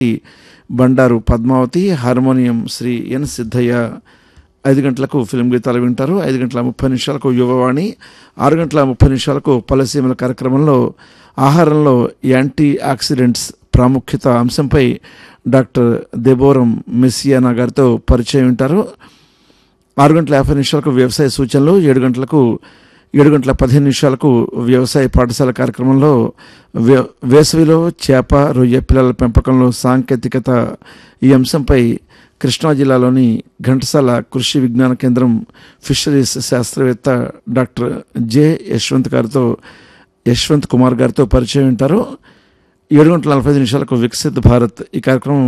Bandaru Padmavathi harmonium Shri N Siddaiah ఐదు గంటలకు film గీతాలు వింటారు ఐదు గంటల ముప్పై నిమిషాలకు యువవాణి ఆరు గంటల ముప్పై నిమిషాలకు పలసీమల కార్యక్రమంలో ఆహారంలో యాంటీ ఆక్సిడెంట్స్ ప్రాముఖ్యత అంశంపై డాక్టర్ దెబోరం మెస్సియానా గారితో పరిచయం వింటారు ఆరు గంటల యాభై నిమిషాలకు వ్యవసాయ సూచనలు ఏడు గంటలకు ఏడు గంటల పదిహేను నిమిషాలకు వ్యవసాయ పాఠశాల కార్యక్రమంలో వే- వేసవిలో చేప రొయ్య పిల్లల పెంపకంలో సాంకేతికత ఈ అంశంపై కృష్ణా జిల్లాలోని ఘంటసాల కృషి విజ్ఞాన కేంద్రం ఫిషరీస్ శాస్త్రవేత్త డాక్టర్ జె యశ్వంత్ గారితో యశ్వంత్ కుమార్ గారితో పరిచయం వింటారు ఏడు గంటల నలభై ఐదు నిమిషాలకు వికసిత్ భారత్ ఈ కార్యక్రమం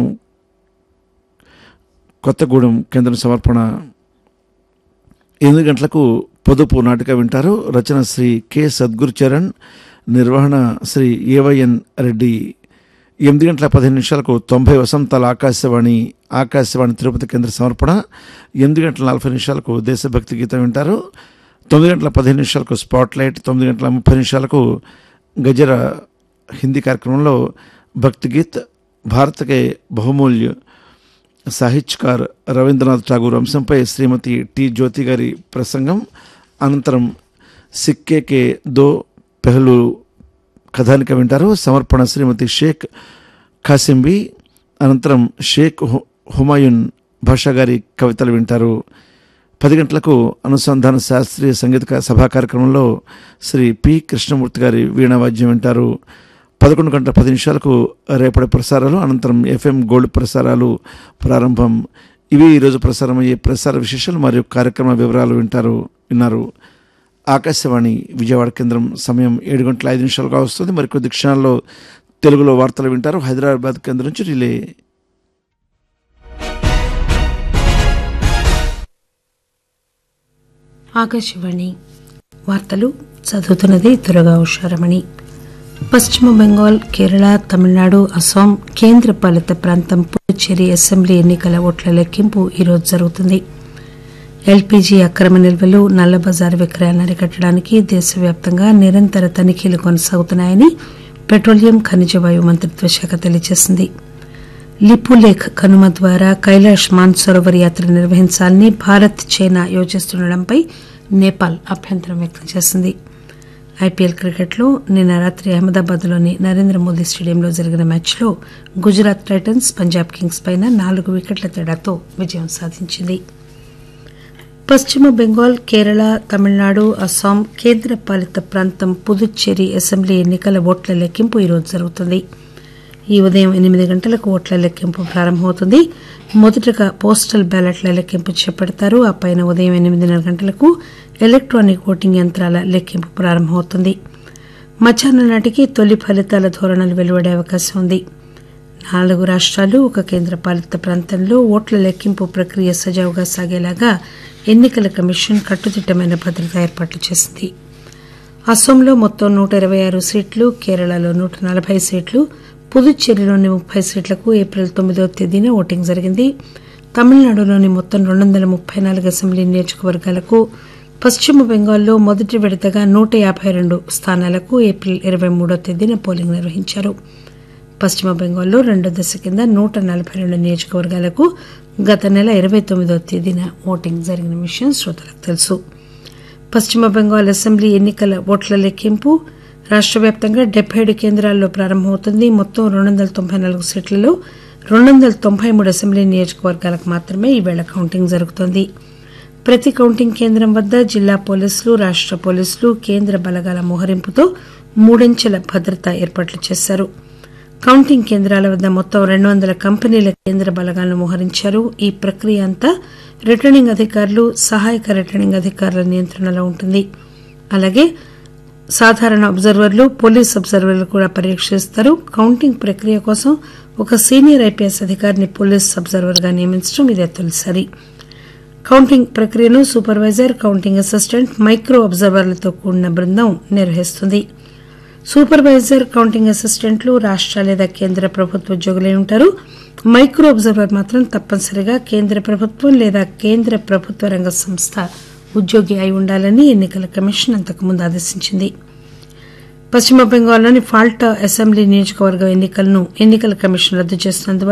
కొత్తగూడెం కేంద్రం సమర్పణ ఎనిమిది గంటలకు పొదుపు నాటిక వింటారు రచన శ్రీ కె సద్గురు చరణ్ నిర్వహణ శ్రీ ఏవైఎన్ రెడ్డి ఎనిమిది గంటల పదిహేను నిమిషాలకు తొంభై వసంతాల ఆకాశవాణి ఆకాశవాణి తిరుపతి కేంద్ర సమర్పణ ఎనిమిది గంటల నలభై నిమిషాలకు దేశభక్తి గీతం వింటారు తొమ్మిది గంటల పదిహేను నిమిషాలకు స్పాట్ లైట్ తొమ్మిది గంటల ముప్పై నిమిషాలకు గజర హిందీ కార్యక్రమంలో భక్తి గీత్ భారతకే బహుమూల్య సాహిత్యకార్ రవీంద్రనాథ్ ఠాగూర్ అంశంపై శ్రీమతి టి జ్యోతి గారి ప్రసంగం అనంతరం సిక్కే కే దో పెహలు కథానిక వింటారు సమర్పణ శ్రీమతి షేక్ ఖాసింబి అనంతరం షేక్ హు- హుమాయూన్ భాషా గారి కవితలు వింటారు పది గంటలకు అనుసంధాన శాస్త్రీయ సంగీత కా- సభా కార్యక్రమంలో శ్రీ పి కృష్ణమూర్తి గారి వీణా వాద్యం వింటారు పదకొండు గంటల పది నిమిషాలకు రేపటి ప్రసారాలు అనంతరం ఎఫ్ఎం గోల్డ్ ప్రసారాలు ప్రారంభం ఇవి ఈరోజు ప్రసారమయ్యే ప్రసార విశేషాలు మరియు కార్యక్రమ వివరాలు వింటారు విన్నారు ఆకాశవాణి విజయవాడ కేంద్రం సమయం ఏడు గంటల ఐదు నిమిషాలుగా వస్తుంది మరికొద్ది క్షణాల్లో తెలుగులో వార్తలు వింటారు హైదరాబాద్ కేంద్రం నుంచి రిలే ఆకాశవాణి వార్తలు చదువుతున్నది దురగా ఉషారమణి పశ్చిమ బెంగాల్ కేరళ తమిళనాడు అస్సాం కేంద్ర పాలిత ప్రాంతం పుదుచ్చేరి అసెంబ్లీ ఎన్నికల ఓట్ల లెక్కింపు ఈరోజు జరుగుతుంది ఎల్పీజీ అక్రమ నిల్వలు నల్లబజారు విక్రయాన్ని అరికట్టడానికి దేశవ్యాప్తంగా నిరంతర తనిఖీలు కొనసాగుతున్నాయని పెట్రోలియం ఖనిజ వాయువు మంత్రిత్వ శాఖ తెలియజేసింది లిపులేఖ్ కనుమ ద్వారా కైలాష్ మాన్సరోవర్ యాత్ర నిర్వహించాలని భారత్ చైనా యోచిస్తుండటంపై నేపాల్ అభ్యంతరం వ్యక్తం చేసింది ఐపీఎల్ క్రికెట్లో నిన్న రాత్రి అహ్మదాబాద్లోని నరేంద్ర మోదీ స్టేడియంలో జరిగిన మ్యాచ్లో గుజరాత్ టైటన్స్ పంజాబ్ కింగ్స్ పైన నాలుగు వికెట్ల తేడాతో విజయం సాధించింది పశ్చిమ బెంగాల్ కేరళ తమిళనాడు అస్సాం కేంద్ర పాలిత ప్రాంతం పుదుచ్చేరి అసెంబ్లీ ఎన్నికల ఓట్ల లెక్కింపు ఈరోజు జరుగుతుంది ఈ ఉదయం ఎనిమిది గంటలకు ఓట్ల లెక్కింపు ప్రారంభమవుతుంది మొదటగా పోస్టల్ బ్యాలెట్ల లెక్కింపు చేపడతారు ఆ పైన ఉదయం ఎనిమిదిన్నర గంటలకు ఎలక్ట్రానిక్ ఓటింగ్ యంత్రాల లెక్కింపు ప్రారంభమవుతుంది మధ్యాహ్నం నాటికి తొలి ఫలితాల ధోరణులు వెలువడే అవకాశం ఉంది నాలుగు రాష్ట్రాలు ఒక కేంద్ర పాలిత ప్రాంతంలో ఓట్ల లెక్కింపు ప్రక్రియ సజావుగా సాగేలాగా ఎన్నికల కమిషన్ కట్టుదిట్టమైన భద్రతా ఏర్పాట్లు చేసింది అస్సాంలో మొత్తం నూట ఇరవై ఆరు సీట్లు కేరళలో నూట నలభై సీట్లు పుదుచ్చేరిలోని ముప్పై సీట్లకు ఏప్రిల్ తొమ్మిదవ తేదీన ఓటింగ్ జరిగింది తమిళనాడులోని మొత్తం రెండు వందల ముప్పై నాలుగు అసెంబ్లీ నియోజకవర్గాలకు పశ్చిమ బెంగాల్లో మొదటి విడతగా నూట యాభై రెండు స్థానాలకు ఏప్రిల్ ఇరవై మూడో తేదీన పోలింగ్ నిర్వహించారు పశ్చిమ బెంగాల్లో రెండో దశ కింద నూట నలభై రెండు నియోజకవర్గాలకు గత నెల ఇరవై తొమ్మిదవ తేదీన ఓటింగ్ జరిగిన విషయం శ్రోతలకు తెలుసు పశ్చిమ బెంగాల్ అసెంబ్లీ ఎన్నికల ఓట్ల లెక్కింపు రాష్ట్ర వ్యాప్తంగా డెబ్బై ఏడు కేంద్రాల్లో ప్రారంభమవుతుంది మొత్తం రెండు వందల తొంభై నాలుగు సీట్లలో రెండు వందల తొంభై మూడు అసెంబ్లీ నియోజకవర్గాలకు మాత్రమే ఈవేళ కౌంటింగ్ జరుగుతోంది ప్రతి కౌంటింగ్ కేంద్రం వద్ద జిల్లా పోలీసులు రాష్ట్ర పోలీసులు కేంద్ర బలగాల మోహరింపుతో మూడంచెల భద్రతా ఏర్పాట్లు చేశారు కౌంటింగ్ కేంద్రాల వద్ద మొత్తం రెండు వందల కంపెనీల కేంద్ర బలగాలను మోహరించారు ఈ ప్రక్రియ అంతా రిటర్నింగ్ అధికారులు సహాయక రిటర్నింగ్ అధికారుల నియంత్రణలో ఉంటుంది అలాగే సాధారణ అబ్జర్వర్లు పోలీస్ అబ్జర్వర్లు కూడా పర్యవేక్షిస్తారు కౌంటింగ్ ప్రక్రియ కోసం ఒక సీనియర్ ఐపీఎస్ అధికారిని పోలీస్ అబ్జర్వర్ గా నియమించడం ఇదే తొలిసారి కౌంటింగ్ ప్రక్రియను సూపర్వైజర్ కౌంటింగ్ అసిస్టెంట్ మైక్రో అబ్జర్వర్లతో కూడిన బృందం నిర్వహిస్తుంది సూపర్వైజర్ కౌంటింగ్ అసిస్టెంట్లు రాష్ట లేదా కేంద్ర ప్రభుత్వ ఉద్యోగులై ఉంటారు మైక్రో అబ్జర్వర్ మాత్రం తప్పనిసరిగా కేంద్ర ప్రభుత్వం లేదా కేంద్ర ప్రభుత్వ రంగ సంస్థ ఉద్యోగి అయి ఉండాలని ఎన్నికల కమిషన్ అంతకుముందు ఆదేశించింది పశ్చిమ బెంగాల్లోని ఫాల్టా అసెంబ్లీ నియోజకవర్గం ఎన్నికలను ఎన్నికల కమిషన్ రద్దు చేసినందువల్ల